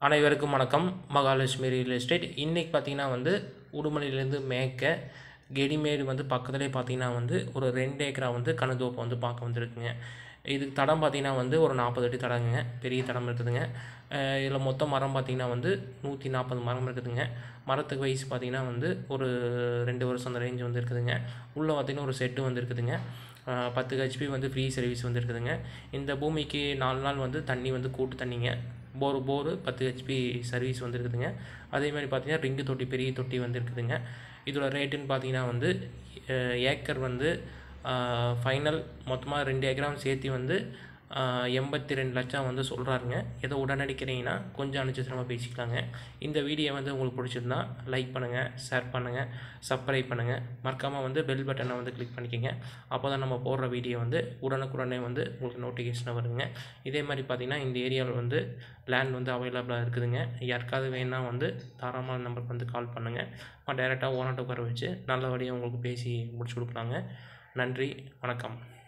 அனைவருக்கும் வணக்கம் Mahalakshmi real estate இன்றைக்கி பார்த்தீங்கன்னா வந்து உடுமலையிலேருந்து மேற்க கெடிமேடு வந்து பக்கத்துலேயே பார்த்தீங்கன்னா வந்து ஒரு ரெண்டு ஏக்கரா வந்து கணுதோப்பு வந்து பார்க்க வந்திருக்குங்க இதுக்கு தடம் பார்த்தீங்கன்னா வந்து ஒரு நாற்பது அடி தடங்க பெரிய தடம் இருக்குதுங்க இதில் மொத்த மரம் பார்த்தீங்கன்னா வந்து நூற்றி நாற்பது மரம் இருக்குதுங்க மரத்துக்கு வயசு பார்த்தீங்கன்னா வந்து ஒரு ரெண்டு வருஷம் அந்த ரேஞ்ச் வந்து இருக்குதுங்க உள்ளே பார்த்தீங்கன்னா ஒரு செட்டு வந்து இருக்குதுங்க அஹ் பத்து ஹெச்பி வந்து ஃப்ரீ சர்வீஸ் வந்து இருக்குதுங்க இந்த பூமிக்கு நாலு நாள் வந்து தண்ணி வந்து கூட்டு தண்ணிங்க போர் போரு பத்து ஹெச்பி சர்வீஸ் வந்து இருக்குதுங்க அதே மாதிரி பார்த்தீங்கன்னா ரிங்கு தொட்டி பெரிய தொட்டி வந்து இருக்குதுங்க இதோட ரேட்டுன்னு பார்த்தீங்கன்னா வந்து அஹ் ஏக்கர் வந்து ஃபைனல் மொத்தமாக ரெண்டு ஏக்கராவும் சேர்த்து வந்து ஆஹ் எண்பத்தி ரெண்டு லட்சம் வந்து சொல்கிறாருங்க ஏதோ உடனடிக்கிறீங்கன்னா கொஞ்சம் அனுச்சித்திரமாக பேசிக்கலாங்க இந்த வீடியோ வந்து உங்களுக்கு பிடிச்சிருந்தா லைக் பண்ணுங்கள் ஷேர் பண்ணுங்கள் சப்ஸ்கிரைப் பண்ணுங்கள் மறக்காமல் வந்து பெல் பட்டனை வந்து கிளிக் பண்ணிக்கோங்க அப்போ தான் நம்ம போடுற வீடியோ வந்து உடனுக்குடனே வந்து உங்களுக்கு நோட்டிஃபிகேஷன் வருங்க இதே மாதிரி பார்த்தீங்கன்னா இந்த ஏரியாவில் வந்து லேண்ட் வந்து அவைலபிளாக இருக்குதுங்க யாருக்காவது வேணா வந்து தாராளமான நம்பருக்கு வந்து கால் பண்ணுங்கள் டேரெக்டாக ஓனர்ட்ட உட்கார வச்சு நல்லபடியாக உங்களுக்கு பேசி முடிச்சு கொடுக்கலாங்க நன்றி வணக்கம்